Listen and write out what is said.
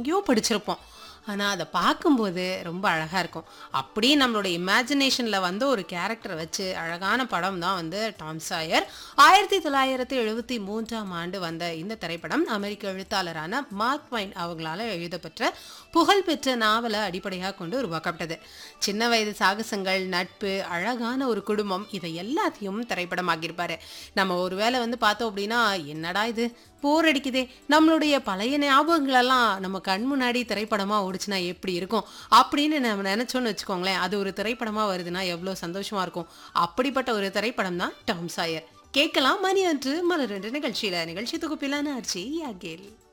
எங்கேயோ படிச்சிருப்போம் ஆனால் அதை பார்க்கும்போது ரொம்ப அழகாக இருக்கும் அப்படியே நம்மளோட இமேஜினேஷனில் வந்து ஒரு கேரக்டரை வச்சு அழகான படம் தான் வந்து டாம் சாயர் ஆயிரத்தி தொள்ளாயிரத்தி எழுபத்தி மூன்றாம் ஆண்டு வந்த இந்த திரைப்படம் அமெரிக்க எழுத்தாளரான மார்க் வைன் அவங்களால எழுதப்பெற்ற புகழ்பெற்ற நாவலை அடிப்படையாக கொண்டு உருவாக்கப்பட்டது சின்ன வயது சாகசங்கள் நட்பு அழகான ஒரு குடும்பம் இதை எல்லாத்தையும் திரைப்படமாக்கியிருப்பாரு நம்ம ஒருவேளை வந்து பார்த்தோம் அப்படின்னா என்னடா இது போர் அடிக்குதே நம்மளுடைய பழைய ஞாபகங்களெல்லாம் நம்ம கண் முன்னாடி திரைப்படமா ஓடிச்சுன்னா எப்படி இருக்கும் அப்படின்னு நம்ம நினைச்சோம்னு வச்சுக்கோங்களேன் அது ஒரு திரைப்படமா வருதுன்னா எவ்வளோ சந்தோஷமா இருக்கும் அப்படிப்பட்ட ஒரு திரைப்படம் தான் டாம் சாயர் கேட்கலாம் மணி அன்று மலர் என்ற நிகழ்ச்சியில நிகழ்ச்சி தொகுப்பிலான ஆர்ச்சி யாகேல்